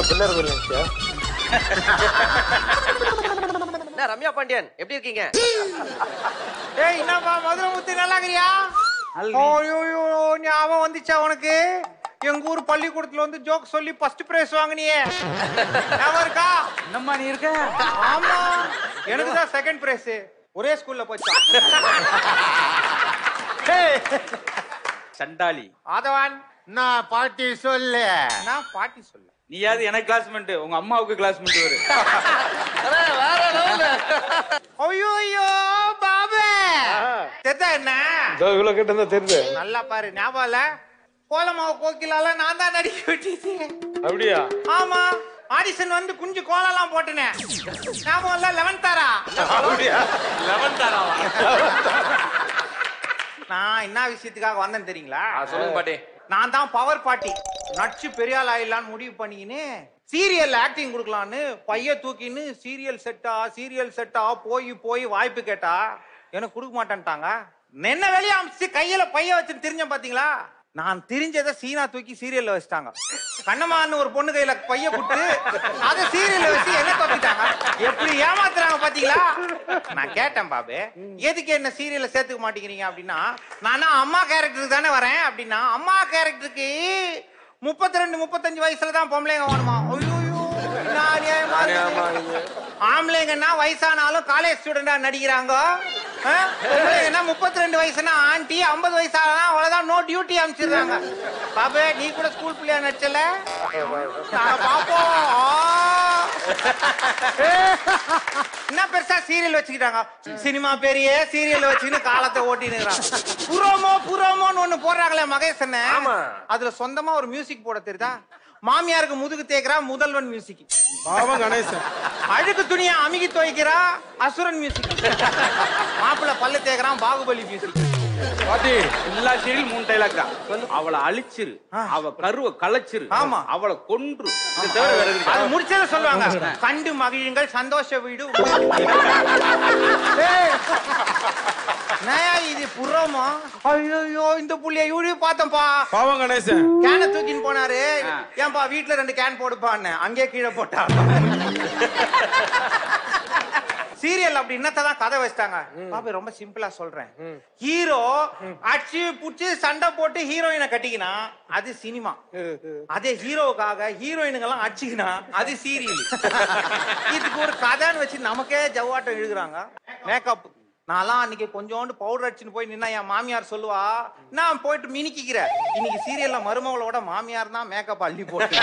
பிள்ளையார் கோயில் நினைச்சியா என்ன ரம்யா பாண்டியன் எப்படி இருக்கீங்க ஏய் என்னப்பா மதுரை முத்து நல்லா இருக்கிறியா ஐயோ ஞாபகம் வந்துச்சா உனக்கு எங்க ஊர் பள்ளிக்கூடத்துல வந்து ஜோக் சொல்லி ஃபர்ஸ்ட் பிரைஸ் வாங்கினியே ஞாபகம் இருக்கா என்னம்மா நீ இருக்க ஆமா எனக்கு தான் செகண்ட் பிரைஸ் ஒரே ஸ்கூல்ல போச்சா சண்டாளி ஆதவான் நான் பாட்டி சொல்லு நான் பாட்டி சொல்ல நீயாவது எனக்கு கிளாஸ்மேட் உங்க அம்மாவுக்கு கிளாஸ்மேட் வரு ஐயோ ஐயோ பாபு தெரிதா என்ன இவ்வளவு கேட்டு இருந்தா தெரியுது நல்லா பாரு ஞாபகம் இல்ல கோலமாவு கோக்கிலால நான் தான் நடிக்க விட்டுச்சு அப்படியா ஆமா ஆடிஷன் வந்து குஞ்சு கோலம்லாம் போட்டுனே ஞாபகம் இல்ல லெவன்த் தாரா அப்படியா நான் என்ன விஷயத்துக்காக வந்தேன் தெரியுங்களா சொல்லுங்க பாட்டி நான் தான் பவர் பாட்டி நடிச்சு பெரிய ஆள் ஆயிடலான்னு முடிவு பண்ணிக்கின்னு சீரியல் ஆக்டிங் கொடுக்கலான்னு பைய தூக்கின்னு சீரியல் செட்டா சீரியல் செட்டா போய் போய் வாய்ப்பு கேட்டா எனக்கு கொடுக்க மாட்டேன்ட்டாங்க என்ன வெளியே அமிச்சு கையில பைய வச்சுன்னு தெரிஞ்சேன் பாத்தீங்களா நான் தெரிஞ்சதை சீனா தூக்கி சீரியல்ல வச்சுட்டாங்க கண்ணம்மான்னு ஒரு பொண்ணு கையில பைய கொடுத்து அதை சீரியல்ல வச்சு என்ன தப்பிட்டாங்க எப்படி ஏமாத்துறாங்க பாத்தீங்களா நான் கேட்டேன் பாபு எதுக்கு என்ன சீரியல்ல சேர்த்துக்க மாட்டேங்கிறீங்க அப்படின்னா நானா அம்மா கேரக்டருக்கு தானே வரேன் அப்படின்னா அம்மா கேரக்டருக்கு முப்பத்தி ரெண்டு முப்பத்தஞ்சு வயசுல தான் பொம்பளைங்க வேணுமா ஐயோ ஆம்பளைங்கன்னா வயசானாலும் காலேஜ் ஸ்டூடெண்டா நடிக்கிறாங்க ஆ? பொம்பளைங்கன்னா முப்பத்தி ரெண்டு வயசுனா ஆண்டி ஐம்பது வயசானா அவ்வளவுதான் நோ டியூட்டி அமைச்சிடுறாங்க பாபு நீ கூட ஸ்கூல் பிள்ளையா நடிச்சல நாங்க பாப்போம் ஆ. என்ன பெருசா சீரியல் வச்சுக்கிட்டாங்க சினிமா பெரிய சீரியல் வச்சுக்கின்னு காலத்தை ஓட்டின்னு புரோமோ புரோமோன்னு ஒண்ணு போடுறாங்களே மகேசன் ஆமா. அதுல சொந்தமா ஒரு மியூசிக் போட தெரியுதா மாமியாருக்கு முதுகு தேய்க்கிறா முதல்வன் மியூசிக் பாவம் கணேசன் அழுக்கு துணியை அமுகி துவைக்கிறா அசுரன் மியூசிக் மாப்பிள்ள பல்லு தேய்க்கிறான் பாகுபலி மியூசிக் பாட்டி எல்லா சீரியல் மூணு டைலாக் தான் அவளை அழிச்சிரு அவ கருவை களைச்சிரு ஆமா. அவளை கொன்று இது தவிர வேற எதுவும் அது முடிச்சத சொல்லுவாங்க கண்டு மகிழுங்கள் சந்தோஷ வீடு நயா இது புறமா ஐயோ இந்த புள்ளைய யூடியூப் பார்த்தேன்ப்பா பாவம் கணேசன் கேனை தூக்கின்னு போனாரு ஆ. ஏன்பா வீட்டுல ரெண்டு கேன் போடுப்பான்னு அங்கே கீழே போட்டா சீரியல் அப்படி என்னத்தான் கதை வச்சிட்டாங்க பாபு ரொம்ப சிம்பிளா சொல்றேன் ஹீரோ அடிச்சு புடிச்சு சண்டை போட்டு ஹீரோயினை கட்டிக்கினா அது சினிமா அதே ஹீரோவுக்காக ஹீரோயினுங்க எல்லாம் அடிச்சுக்கினா அது சீரியல் இதுக்கு ஒரு கதைன்னு வச்சு நமக்கே ஜவ்வாட்டம் இழுகுறாங்க மேக்கப் நான்லாம் அன்னைக்கு கொஞ்சோண்டு பவுடர் அடிச்சுன்னு போய் நின்னா என் மாமியார் சொல்லுவா நான் போயிட்டு மினிக்கிக்கிறேன் இன்னைக்கு சீரியல்ல மருமகளோட மாமியார் தான் மேக்கப் அள்ளி போட்டு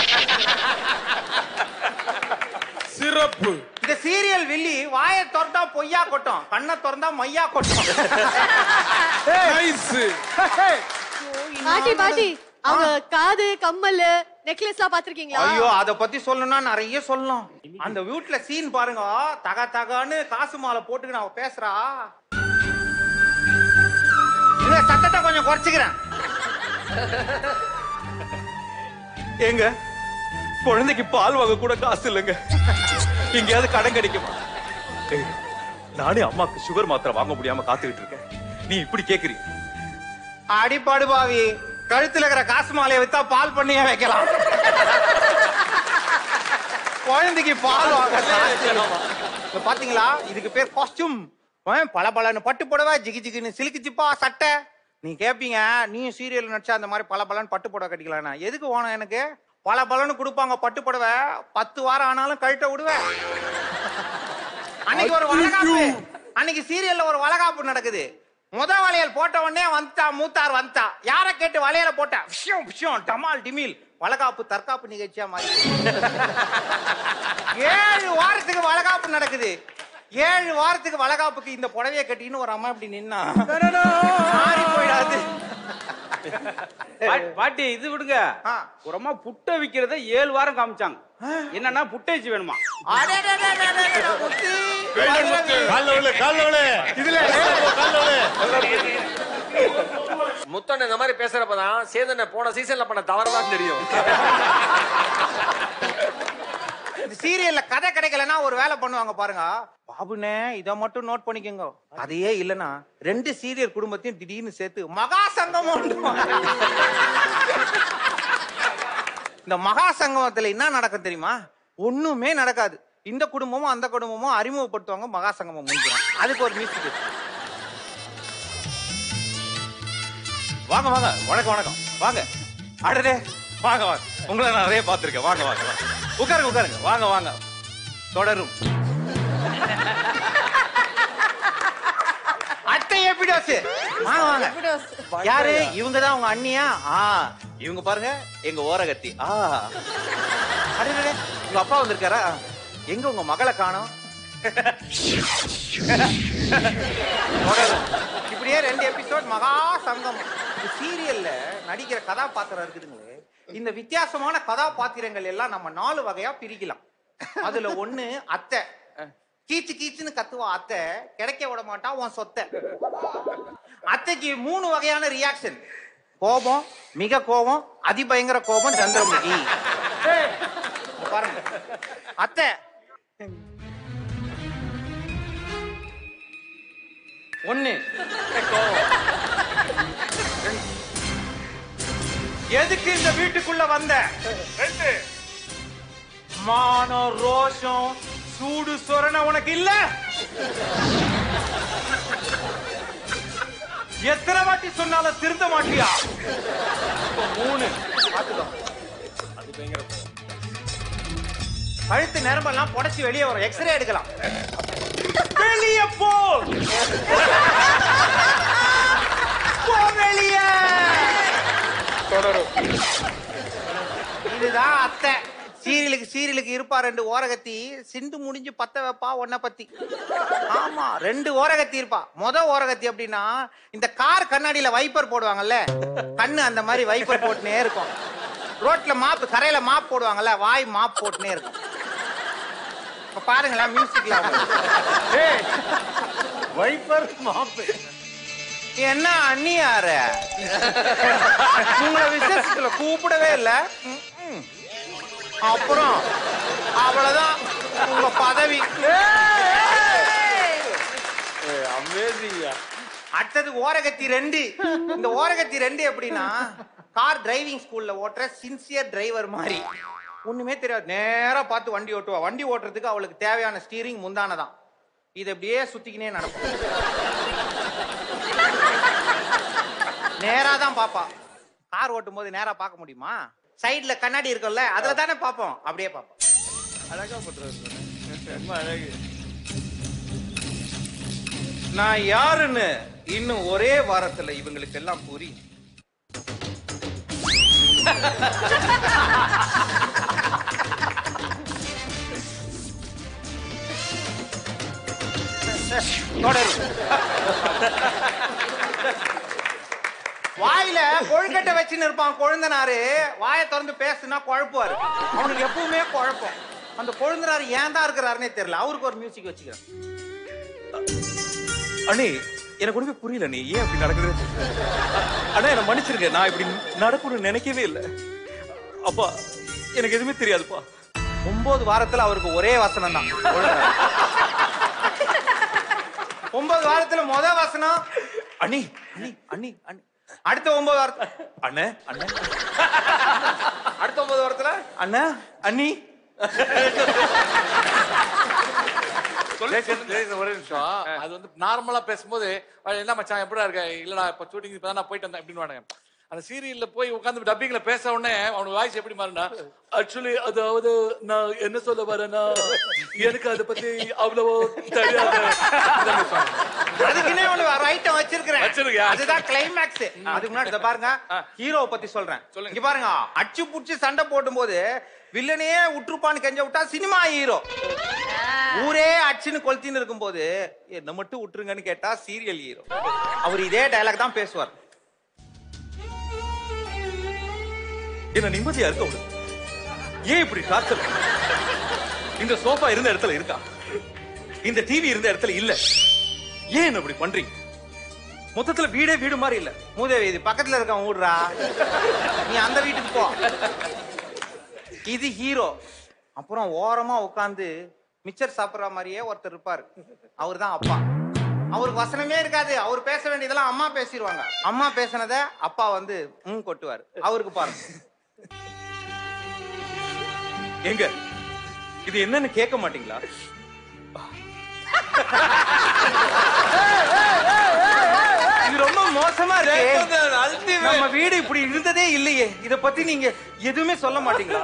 சிறப்பு இந்த சீரியல் வில்லி வாயை திறந்தா பொய்யா கொட்டும் கண்ணை திறந்தா மையா கொட்டும் நைஸ் பாட்டி பாட்டி அவங்க காது கம்மல் நெக்லஸ் எல்லாம் பாத்திருக்கீங்களா ஐயோ அத பத்தி சொல்லணும்னா நிறைய சொல்லணும் அந்த வீட்ல சீன் பாருங்க தக தகன்னு காசு மாலை போட்டுக்கு நான் பேசுறா இந்த சத்தத்தை கொஞ்சம் குறைச்சிக்கிறேன் ஏங்க குழந்தைக்கு பால் வாங்க கூட காசு இல்லைங்க எங்கேயாவது கடன் கிடைக்குமா ஏய், நானே அம்மாக்கு சுகர் மாத்திரை வாங்க முடியாம காத்துக்கிட்டு இருக்கேன் நீ இப்படி கேக்குறீங்க அடிப்பாடு பாவி கழுத்துல இருக்கிற காசு மாலையை வித்தா பால் பண்ணியே வைக்கலாம் குழந்தைக்கு பால் வாங்க காசு இல்ல. இப்ப பாத்தீங்களா இதுக்கு பேர் காஸ்டியூம் பல பலன்னு பட்டு புடவை ஜிகி ஜிகின்னு சிலுக்கு சிப்பா சட்டை நீ கேப்பீங்க நீயும் சீரியல் நடிச்சா அந்த மாதிரி பல பலன்னு பட்டு புடவை கட்டிக்கலாம் எதுக்கு வேணும் எனக்கு பல பலன்னு கொடுப்பாங்க பட்டு புடவை பத்து வாரம் ஆனாலும் கழட்ட விடுவேன் அன்னைக்கு ஒரு வளகாப்பு அன்னைக்கு சீரியல்ல ஒரு வளகாப்பு நடக்குது முத வளையல் போட்ட உடனே வந்துட்டா மூத்தார் வந்துட்டா யார கேட்டு வளையல போட்ட விஷயம் விஷயம் டமால் டிமில் வளகாப்பு தற்காப்பு நிகழ்ச்சியா மாறி ஏழு வாரத்துக்கு வளகாப்பு நடக்குது ஏழு வாரத்துக்கு வளகாப்புக்கு இந்த புடவைய கட்டின்னு ஒரு அம்மா இப்படி நின்னா மாறி போயிடாது பா- பாட்டி இது விடுங்க ஆ. ஒரு அம்மா புட்டை விக்கிறத ஏழு வாரம் காமிச்சாங்க என்னன்னா புட்டை வச்சு வேணுமா அடடடடடடட, முத்து, மதுரவி. கால்ல விழு கால்ல விழு இதுல கால்ல விழு முத்தன் இந்த மாதிரி பேசுறப்பதான் சேதனை போன சீசன்ல பண்ண தவறுதான் தெரியும் இந்த சீரியல்ல கதை கிடைக்கலன்னா ஒரு வேலை பண்ணுவாங்க பாருங்க பாபுனே இத மட்டும் நோட் பண்ணிக்கோங்க கதையே இல்லனா ரெண்டு சீரியல் குடும்பத்தையும் திடீர்னு சேர்த்து மகா சங்கமம் இந்த மகா சங்கமத்துல என்ன நடக்கும் தெரியுமா ஒண்ணுமே நடக்காது இந்த குடும்பமும் அந்த குடும்பமும் அறிமுகப்படுத்துவாங்க மகா சங்கமம் முடிஞ்சிடும் அதுக்கு ஒரு மியூசிக் வாங்க வாங்க வணக்கம் வணக்கம் வாங்க அடடே வாங்க வாங்க உங்களை நான் நிறைய பார்த்திருக்கேன் வாங்க வாங்க வாங்க உட்காருங்க உட்காருங்க வாங்க வாங்க தொடரும் அத்தை எப்பிடோஸ் வாங்க வாங்க யாரு இவங்க தான் உங்க அண்ணியா ஆ இவங்க பாருங்க எங்க ஓரகத்தி ஆ அடடே உங்க அப்பா வந்திருக்காரா எங்க உங்க மகளை காணோம் தொடரும். இப்படியே ரெண்டு எபிசோட் மகா சங்கம் சீரியல்ல நடிக்கிற கதாபாத்திரம் இருக்குதுங்களே இந்த வித்தியாசமான கதாபாத்திரங்கள் எல்லாம் நம்ம நாலு வகையா பிரிக்கலாம் அதுல ஒண்ணு அத்தை கீச்சு கீச்சுன்னு கத்துவா அத்தை கிடைக்க விட மாட்டா உன் சொத்தை அத்தைக்கு மூணு வகையான ரியாக்ஷன் கோபம் மிக கோபம் அதிபயங்கர கோபம் சந்திரமுகி இங்க பாருங்க அத்தை ஒண்ணு எதுக்கு இந்த வீட்டுக்குள்ள வந்த ரெண்டு மானம் ரோஷம் சூடு சொரண உனக்கு இல்ல எத்தனை வாட்டி சொன்னாலும் திருந்த மாட்டியா இப்ப மூணு பாத்துக்கோ கழுத்து நரம்பெல்லாம் புடைச்சு வெளியே வரும் எக்ஸ்ரே எடுக்கலாம் வெளியே போ போ வெளியே இதுதான் அத்தை சீரியலுக்கு சீரியலுக்கு இருப்பா ரெண்டு ஓரகத்தி சிண்டு முடிஞ்சு பத்த வைப்பா ஒன்ன பத்தி ஆமா ரெண்டு ஓரகத்தி இருப்பா மொத ஓரகத்தி அப்படின்னா இந்த கார் கண்ணாடியில வைப்பர் போடுவாங்கல்ல கண்ணு அந்த மாதிரி வைப்பர் போட்டுனே இருக்கும் ரோட்ல மாப்பு கரையில மாப் போடுவாங்கல்ல வாய் மாப் போட்டுனே இருக்கும் இப்ப பாருங்களேன் மியூசிக்ல வைப்பர் மாப்பு என்ன அண்ணியார உங்களை விசேஷத்துல கூப்பிடவே இல்ல ம்ம். அப்புறம் அவ்வளவுதான் உங்க பதவி அடுத்தது ஓரகத்தி ரெண்டு இந்த ஓரகத்தி ரெண்டு எப்படின்னா கார் டிரைவிங் ஸ்கூல்ல ஓட்டுற சின்சியர் டிரைவர் மாதிரி ஒண்ணுமே தெரியாது நேரா பார்த்து வண்டி ஓட்டுவா வண்டி ஓட்டுறதுக்கு அவளுக்கு தேவையான ஸ்டீரிங் முந்தானதான் இது அப்படியே சுத்திக்கினே நடக்கும் நேரா தான் பாப்பா கார் ஓட்டும் போது நேரா பார்க்க முடியுமா சைடுல கண்ணாடி இருக்கும்ல அதுல தானே பாப்போம் அப்படியே பாப்போம் நான் யாருன்னு இன்னும் ஒரே வாரத்துல இவங்களுக்கு எல்லாம் புரியும் தொடரும் வாயில கொழுக்கட்டை வச்சுன்னு இருப்பான் கொழுந்தனாரு வாயை திறந்து பேசுனா குழப்புவாரு அவனுக்கு எப்பவுமே குழப்பம் அந்த கொழுந்தனாரு ஏன் தான் இருக்கிறாருன்னே தெரியல அவருக்கு ஒரு மியூசிக் வச்சுக்கிறேன் அண்ணே எனக்கு ஒண்ணுமே புரியல நீ ஏன் அப்படி நடக்குது அண்ணா என்ன மன்னிச்சிருங்க நான் இப்படி நடக்கணும்னு நினைக்கவே இல்லை அப்பா எனக்கு எதுவுமே தெரியாதுப்பா ஒன்பது வாரத்துல அவருக்கு ஒரே வசனம் தான் ஒன்பது வாரத்துல முத வசனம் அண்ணி அண்ணி அண்ணி அண்ணி அடுத்த ஒன்பது வாரத்துல அண்ணே அண்ணே அடுத்த ஒன்பது வாரத்துல அண்ணா அண்ணி டேய், டேய், டேய், ஒரே நிமிஷம் அது வந்து நார்மலா பேசும்போது "அஹ், என்ன மச்சான் எப்படா இருக்க இல்லடா இப்ப ஷூட்டிங் இப்பதான் நான் போயிட்டு வந்தேன் அப்படின்னு வாங்க அந்த சீரியல்ல போய் உட்காந்து டப்பிங்ல பேச உடனே அவனுக்கு வாய்ஸ் எப்படி மாறுனா ஆக்சுவலி அதாவது நான் என்ன சொல்ல வரேன்னா எனக்கு அதை பத்தி அவ்வளவோ தெரியாது இதான் பேசுவாங்க. அதுக்குன்னே ஒரு ஐட்டம் வச்சிருக்கிறேன் வச்சிருக்கியா? அதுதான் கிளைமேக்ஸ் அதுக்கு முன்னாடி இதை பாருங்க ஹீரோவை பத்தி சொல்றேன் சொல்லுங்க. இங்க பாருங்க அச்சு புடிச்சு சண்டை போடும்போது வில்லனையே உற்றுப்பான்னு கெஞ்ச விட்டா சினிமா ஹீரோ ஊரே அச்சுன்னு கொளுத்தின்னு இருக்கும்போது என்ன மட்டும் விட்டுருங்கன்னு கேட்டா சீரியல் ஹீரோ அவர் இதே டயலாக் தான் பேசுவார் என்ன நிம்மதியா இருக்க விடு ஏன் இப்படி டார்ச்சர் இந்த சோஃபா இருந்த இடத்துல இருக்கா இந்த டிவி இருந்த இடத்துல இல்ல ஏன் என்ன இப்படி பண்றீங்க மொத்தத்துல வீடே வீடு மாதிரி இல்ல மூதேவி இது பக்கத்துல இருக்கவன் ஊடுறா நீ அந்த வீட்டுக்கு போ இது ஹீரோ அப்புறம் ஓரமா உட்காந்து மிச்சர் சாப்பிடுற மாதிரியே ஒருத்தர் இருப்பாரு அவர் தான் அப்பா அவருக்கு வசனமே இருக்காது அவர் பேச வேண்டியதெல்லாம் அம்மா பேசிடுவாங்க அம்மா பேசினத அப்பா வந்து ம் கொட்டுவார் அவருக்கு பாருங்க எங்க இது என்னன்னு கேட்க மாட்டீங்களா இது ரொம்ப மோசமா இருக்கு நம்ம வீடு இப்படி இருந்ததே இல்லையே இத பத்தி நீங்க எதுவுமே சொல்ல மாட்டீங்களா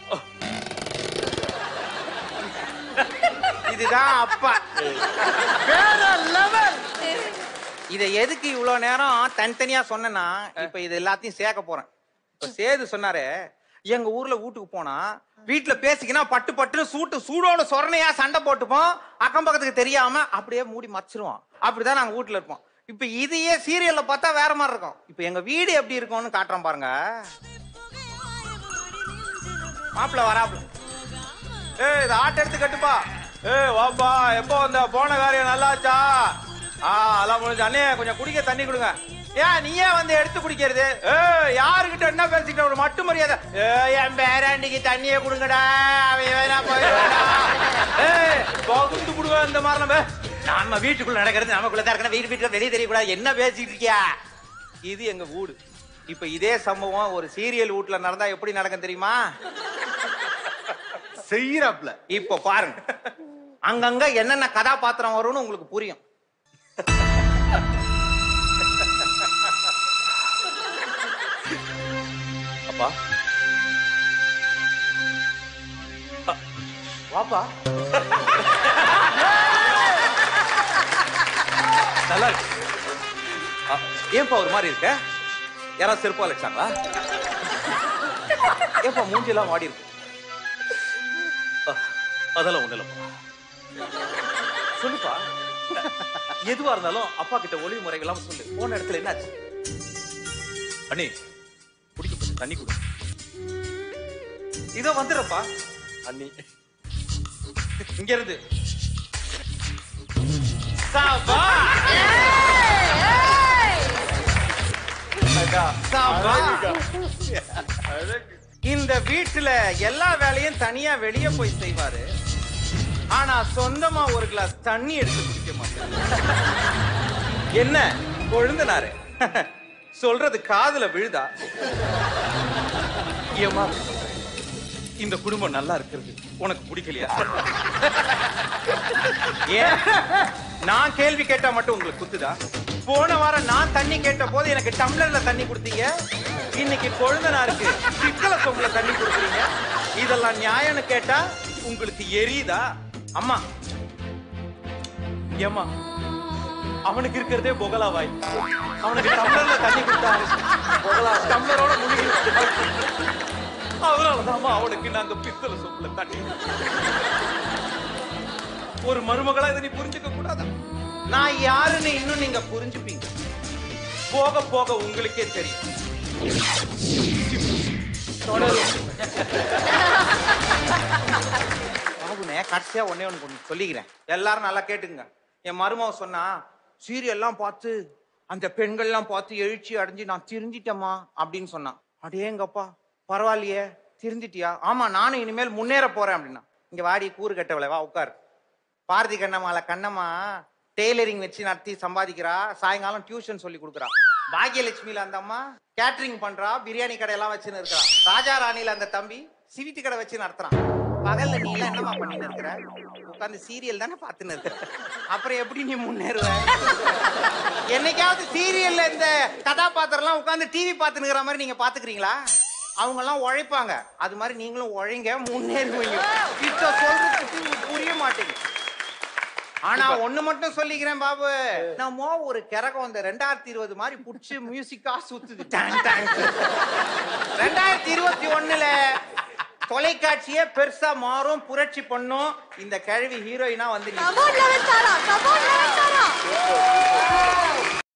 இதுதான் அப்பா வேற லெவல் இத எதுக்கு இவ்வளவு நேரம் தனித்தனியா சொன்னேன்னா இப்ப இது எல்லாத்தையும் சேர்க்க போறேன் இப்ப சேது சொன்னாரு எங்க ஊர்ல வீட்டுக்கு போனா வீட்டுல பேசிக்கினா பட்டு பட்டுன்னு சூட்டு சூடோட சொரணையா சண்டை போட்டுப்போம் அக்கம் பக்கத்துக்கு தெரியாம அப்படியே மூடி மறைச்சிருவோம் அப்படிதான் நாங்க வீட்டுல இருப்போம் இப்ப இதையே சீரியல்ல பார்த்தா வேற மாதிரி இருக்கும் இப்ப எங்க வீடு எப்படி இருக்கும்னு காட்டுறோம் பாருங்க மாப்பிள்ள வராப்ல ஏய் இது ஆட்டை எடுத்து கட்டுப்பா ஏய் வாப்பா எப்போ வந்த போன காரியம் நல்லாச்சா ஆ அதெல்லாம் முடிஞ்சு அண்ணே கொஞ்சம் குடிக்க தண்ணி கொடுங்க ஏன் நீயே வந்து எடுத்து குடிக்கிறது ஏய் யாருகிட்ட என்ன பேசிக்கிட்ட ஒரு மட்டு மரியாதை ஏய் என் பேராண்டிக்கு தண்ணியே கொடுங்கடா அவன் வேணா போயிடுவாடா ஏய் பகுந்து கொடுங்க இந்த மாதிரிலாம் பே- நம்ம வீட்டுக்குள்ள நடக்கிறது நமக்குள்ள தான் இருக்கணும் வீட்டு வீட்டுல வெளியே தெரியக்கூடாது என்ன பேசிட்டு இருக்கியா இது எங்க வீடு இப்ப இதே சம்பவம் ஒரு சீரியல் வீட்ல நடந்தா எப்படி நடக்கும் தெரியுமா செய்யறாப்ல இப்போ பாருங்க அங்கங்க என்னென்ன கதாபாத்திரம் வரும்னு உங்களுக்கு புரியும் அப்பா வாப்பா நல்லா இருக்கு அ, ஏன்பா ஒரு மாதிரி இருக்க யாராவது செருப்பா அழைச்சாங்களா ஏன்பா மூஞ்சிலாம் வாடி இருக்கு அ, அதெல்லாம் ஒண்ணு இல்லப்பா சொல்லுப்பா எதுவா இருந்தாலும் அப்பா கிட்ட ஒளிவு முறைகள் எல்லாம் சொல்லு போன இடத்துல என்னாச்சு அண்ணி குடிக்க கொஞ்சம் தண்ணி கொடு இதோ வந்துடுறப்பா அண்ணி இங்க இருந்து சாபா சாபா இந்த வீட்டுல எல்லா வேலையும் தனியா வெளிய போய் செய்வாரு ஆனா சொந்தமா ஒரு கிளாஸ் தண்ணி எடுத்து குடிக்க மாட்டாரு என்ன கொழுந்தனாரு சொல்றது காதுல விழுதா ஏமா இந்த குடும்பம் நல்லா இருக்கிறது உனக்கு பிடிக்கலையா ஏன் நான் கேள்வி கேட்டா மட்டும் உங்களுக்கு குத்துதா போன வாரம் நான் தண்ணி கேட்ட போது எனக்கு டம்ளர்ல தண்ணி கொடுத்தீங்க இன்னைக்கு கொழுந்தனாருக்கு பித்தளை சொம்புல தண்ணி கொடுக்குறீங்க இதெல்லாம் நியாயம்னு கேட்டா உங்களுக்கு எரியுதா அம்மா ஏம்மா அவனுக்கு இருக்கிறதே பொகலா வாய் அவனுக்கு டம்ளர்ல தண்ணி கொடுத்தாரு பொகலா டம்ளரோட முழுகி அதனாலதான் அவனுக்கு நாங்க பித்தளை சொம்புல தண்ணி ஒரு மருமகளா இதை நீ புரிஞ்சுக்க கூடாதா நான் யாருன்னு இன்னும் நீங்க புரிஞ்சுப்பீங்க போக போக உங்களுக்கே தெரியும் தொடரும் பாபுனே கடைசியா ஒன்னே ஒண்ணு ஒண்ணு சொல்லிக்கிறேன் எல்லாரும் நல்லா கேட்டுங்க என் மருமக சொன்னா சீரியல்லாம் பார்த்து அந்த பெண்கள்லாம் பார்த்து எழுச்சி அடைஞ்சு நான் திருந்திட்டேம்மா அப்படின்னு சொன்னான் அடேங்கப்பா பரவாயில்லையே திருந்திட்டியா ஆமா நானும் இனிமேல் முன்னேற போறேன் அப்படின்னா இங்க வாடி கூறு கட்டவளை வா உட்கார் பாரதி கண்ணம்மால கண்ணம்மா டெய்லரிங் வச்சு நடத்தி சம்பாதிக்கிறா சாயங்காலம் டியூஷன் சொல்லி கொடுக்குறா பாக்யலட்சுமியில அந்த அம்மா கேட்டரிங் பண்றா பிரியாணி கடையெல்லாம் வச்சுன்னு இருக்கிறா ராஜா ராணியில அந்த தம்பி சிவிட்டு கடை வச்சு நடத்துறான் பகல்ல நீ எல்லாம் என்னமா பண்ணிட்டு இருக்கிற உட்காந்து சீரியல் தானே பார்த்துன்னு இருக்கிற அப்புறம் எப்படி நீ முன்னேறுவ என்னைக்காவது சீரியல்ல இந்த கதாபாத்திரம்லாம் உட்காந்து டிவி பார்த்துனுங்கிற மாதிரி நீங்க பாத்துக்கிறீங்களா அவங்க எல்லாம் உழைப்பாங்க அது மாதிரி நீங்களும் உழைங்க முன்னேறுவீங்க இத சொல்றதுக்கு உங்களுக்கு புரிய மாட்டேங்குது ஆனா ஒண்ணு மட்டும் சொல்லிக்கிறேன் பாபு நம்ம ஒரு கிறகம் இந்த ரெண்டாயிரத்தி இருபது மாதிரி புடிச்சு மியூசிக்கா சுத்துது டாங் டாங். ரெண்டாயிரத்தி இருபத்தி ஒண்ணுல தொலைக்காட்சியே பெருசா மாறும் புரட்சி பண்ணும் இந்த கிழவி ஹீரோயினா வந்து நிக்கும். கமோன் லெவன் தாரா கமோன் லெவன் தாரா